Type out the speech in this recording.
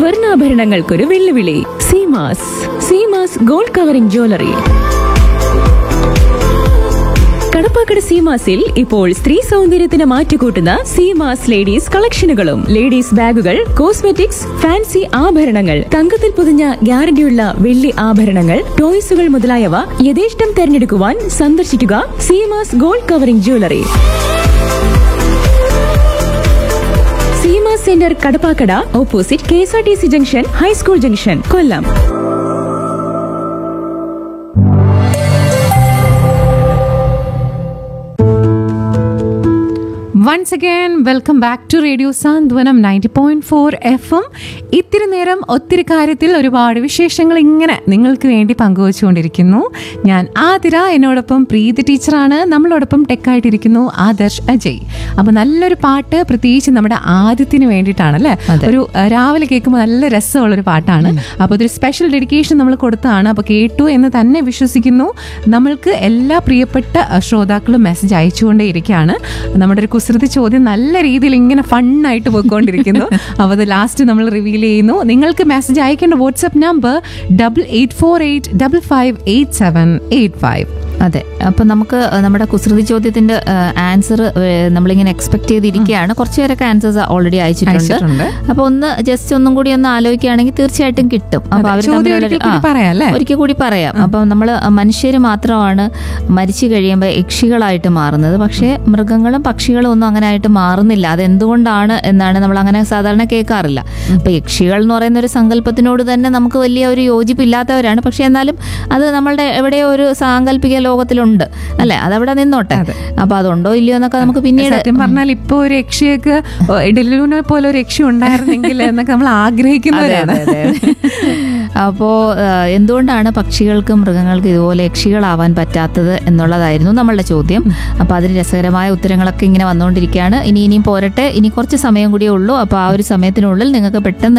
സ്വർണ്ണാഭരണങ്ങൾക്കൊരു വെല്ലുവിളി Seemas Seemas gold covering jewellery Kadappakada സീമാസിൽ ഇപ്പോൾ സ്ത്രീ സൗന്ദര്യത്തിന് മാറ്റുകൂട്ടുന്ന സീമാസ് ലേഡീസ് കളക്ഷനുകളും ലേഡീസ് ബാഗുകൾ കോസ്മെറ്റിക്സ് ഫാൻസി ആഭരണങ്ങൾ തങ്കത്തിൽ പൊതിഞ്ഞ ഗ്യാരണ്ടിയുള്ള വെള്ളി ആഭരണങ്ങൾ ടോയ്സുകൾ മുതലായവ യഥേഷ്ടം തെരഞ്ഞെടുക്കുവാൻ സന്ദർശിക്കുക Seemas gold covering jewellery Seema centre Kadappakada opposite K S R T C junction high school junction Kollam once again welcome back to radio Santhwanam ninety point four F M ഇത്തിരി നേരം ഒത്തിരി കാര്യത്തിൽ ഒരുപാട് വിശേഷങ്ങൾ ഇങ്ങനെ നിങ്ങൾക്ക് വേണ്ടി പങ്കുവച്ചുകൊണ്ടിരിക്കുന്നു ഞാൻ ആതിര എന്നോടൊപ്പം പ്രീതി ടീച്ചറാണ് നമ്മളോടൊപ്പം ടെക്കായിട്ടിരിക്കുന്നു ആദർശ് അജയ് അപ്പോൾ നല്ലൊരു പാട്ട് പ്രത്യേകിച്ച് നമ്മുടെ ആദ്യത്തിന് വേണ്ടിയിട്ടാണ് അല്ലേ ഒരു ആ, രാവിലെ കേൾക്കുമ്പോൾ നല്ല രസമുള്ളൊരു പാട്ടാണ് അപ്പോൾ ഇതൊരു സ്പെഷ്യൽ ഡെഡിക്കേഷൻ നമ്മൾ കൊടുത്തതാണ് അപ്പോൾ കേട്ടു എന്ന് തന്നെ വിശ്വസിക്കുന്നു നമ്മൾക്ക് എല്ലാ പ്രിയപ്പെട്ട ആ, ശ്രോതാക്കളും മെസ്സേജ് അയച്ചുകൊണ്ടേ ഇരിക്കുകയാണ് നമ്മുടെ ഒരു കുസൃതി ചോദ്യം നല്ല രീതിയിൽ ഇങ്ങനെ ഫണ്ണായിട്ട് പോയിക്കൊണ്ടിരിക്കുന്നു അപ്പോൾ അത് ലാസ്റ്റ് നമ്മൾ റിവീൽ ചെയ്യുന്നു നിങ്ങൾക്ക് മെസ്സേജ് അയക്കേണ്ട WhatsApp number double eight four eight double five eight seven eight five അതെ അപ്പൊ നമുക്ക് നമ്മുടെ കുസൃതി ചോദ്യത്തിന്റെ ആൻസർ നമ്മളിങ്ങനെ എക്സ്പെക്ട് ചെയ്തിരിക്കുകയാണ് കുറച്ചു പേരൊക്കെ ആൻസേഴ്സ് ഓൾറെഡി അയച്ചിട്ടുണ്ട് അയച്ചിട്ടുണ്ട്. അപ്പൊ ഒന്ന് ജസ്റ്റ് ഒന്നും കൂടി ഒന്ന് ആലോചിക്കുകയാണെങ്കിൽ തീർച്ചയായിട്ടും കിട്ടും അപ്പൊ അതെ, അവർ ചോദ്യം ഒരിക്കൽ കൂടി പറയാം അല്ലേ? ഒരിക്കൽ കൂടി പറയാം അപ്പൊ നമ്മൾ മനുഷ്യർ മാത്രമാണ് മരിച്ചു കഴിയുമ്പോൾ യക്ഷികളായിട്ട് മാറുന്നത് പക്ഷേ മൃഗങ്ങളും പക്ഷികളും ഒന്നും അങ്ങനെ ആയിട്ട് മാറുന്നില്ല അത് എന്തുകൊണ്ടാണ് എന്നാണ് നമ്മൾ അങ്ങനെ സാധാരണ കേൾക്കാറില്ല അപ്പൊ യക്ഷികൾ എന്ന് പറയുന്ന ഒരു സങ്കല്പത്തിനോട് തന്നെ നമുക്ക് വലിയ ഒരു യോജിപ്പില്ലാത്തവരാണ് പക്ഷെ എന്നാലും അത് നമ്മളുടെ എവിടെയോ ഒരു സാങ്കല്പിക ലോകത്തിലുണ്ട് അല്ലെ അതവിടെ നിന്നോട്ടെ അപ്പൊ അതുണ്ടോ ഇല്ലയോ എന്നൊക്കെ നമുക്ക് പിന്നീട് സത്യം പറഞ്ഞാൽ ഇപ്പൊ ഒരു യക്ഷിയൊക്കെ ഡെല്ലുവിനെ പോലെ ഒരു യക്ഷി ഉണ്ടായിരുന്നെങ്കിൽ എന്നൊക്കെ നമ്മൾ ആഗ്രഹിക്കുന്നവരാണ് അതെ, അതെ. അപ്പോ ആ, എന്തുകൊണ്ടാണ് പക്ഷികൾക്കും മൃഗങ്ങൾക്കും ഇതുപോലെ യക്ഷികളാവാൻ പറ്റാത്തത് എന്നുള്ളതായിരുന്നു നമ്മളുടെ ചോദ്യം അപ്പൊ അതിന് രസകരമായ ഉത്തരങ്ങളൊക്കെ ഇങ്ങനെ വന്നുകൊണ്ടിരിക്കുകയാണ് ഇനി ഇനിയും പോരട്ടെ ഇനി കുറച്ച് സമയം കൂടിയേ ഉള്ളൂ അപ്പൊ ആ ഒരു സമയത്തിനുള്ളിൽ നിങ്ങൾക്ക് പെട്ടെന്ന്